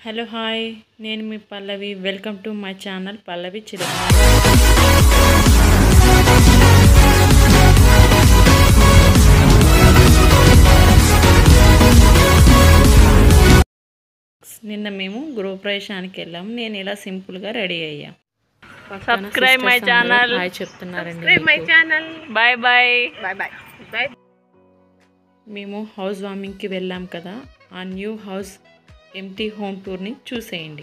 Hello hi నేను మీ Pallavi welcome to my channel Pallavi Chiluka నిన్న మేము గృహప్రవేశానికి వెళ్ళాము నేను ఇలా సింపుల్గా రెడీ అయ్యా పక్కన Subscribe my sisters అందరూ channel. హాయ్ చెప్తున్నారండి మై మీకు. Channel bye bye bye bye bye మేము హౌస్ వార్మింగ్కి వెళ్ళాం కదా ఆ న్యూ హౌస్ ఎంటీ హోమ్ టూర్ని చూసేయండి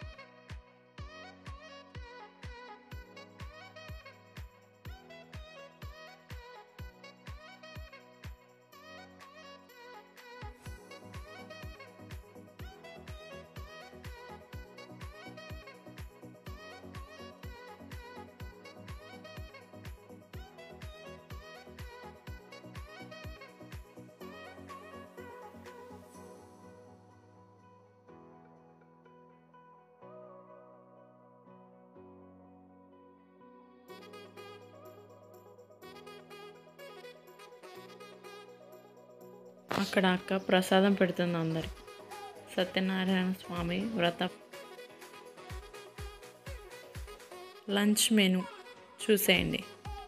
అక్కడ అక్క ప్రసాదం పెడుతుంది అందరికి సత్యనారాయణ స్వామి వ్రత లంచ్ మెను చూసేయండి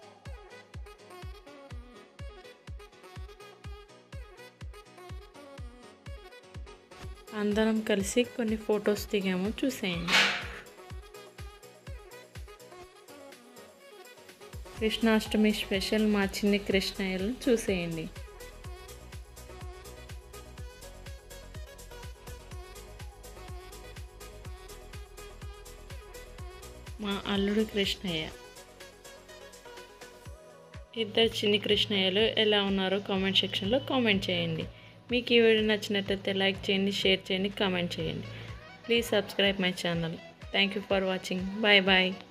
అందరం కలిసి కొన్ని ఫొటోస్ దిగాము చూసేయండి కృష్ణాష్టమి స్పెషల్ మా చిన్ని కృష్ణయ్యలు చూసేయండి మా అల్లుడు కృష్ణయ్య ఇద్దరు చిన్ని కృష్ణయ్యలు ఎలా ఉన్నారో కామెంట్ సెక్షన్లో కామెంట్ చేయండి మీకు ఈ వీడియో నచ్చినట్లయితే లైక్ చేయండి షేర్ చేయండి కామెంట్ చేయండి please subscribe my channel thank you for watching bye bye